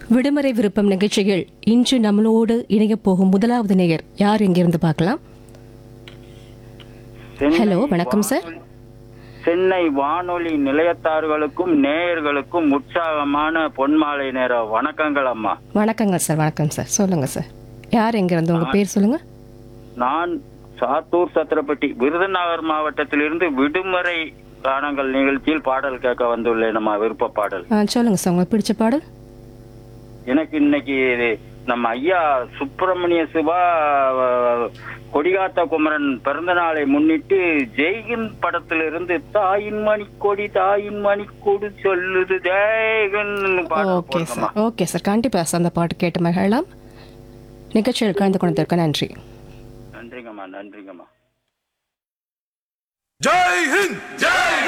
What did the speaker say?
விடுமுறை விருப்பம் நிகழ்ச்சியில் இன்று நம்மளோடு இணையப் போகும் முதலாவது நேயர் யார் எங்கிருந்து பார்க்கலாம் சென்னை ஹலோ, வணக்கம் சார். வானொலி- சென்னை வானொலி நிலையத்தார்களுக்கும் நேயர்களுக்கும் உற்சாகமான பொன்மாலை நேர வணக்கங்கள் அம்மா வணக்கங்க சார் வணக்கம் சார் சொல்லுங்க சார் யார் எங்கிருந்து உங்க பேர் சொல்லுங்க நான் சாத்தூர் சத்திரப்பட்டி விருதுநகர் மாவட்டத்திலிருந்து விடுமுறை கானங்கள் நிகழ்ச்சியில் பாடல் கேட்க வந்துள்ளேன் நம்ம விருப்ப பாடல் ஆ, சொல்லுங்க சார் உங்களுக்கு பிடிச்ச பாடல் எனக்கு இன்னைக்கு நம்ம ஐயா சுப்பிரமணிய சிவா அஹ், கொடிகாத்த குமரன் பிறந்த நாளை முன்னிட்டு ஜெய்கின் படத்திலிருந்து தாயின் மணிக்கொடி தாயின் மணிக்கொடி சொல்லுது ஜெய்கன் பாடல் ஓகே போடுங்கம்மா. சார் ஓகே சார் கண்டிப்பாக சார் அந்த பாட்டு கேட்டு மகிழலாம் நிகழ்ச்சியில் கலந்து கொண்டதற்கு நன்றி நன்றிங்கம்மா நன்றிங்கம்மா ஜெய் ஹிந்த் ஜெய்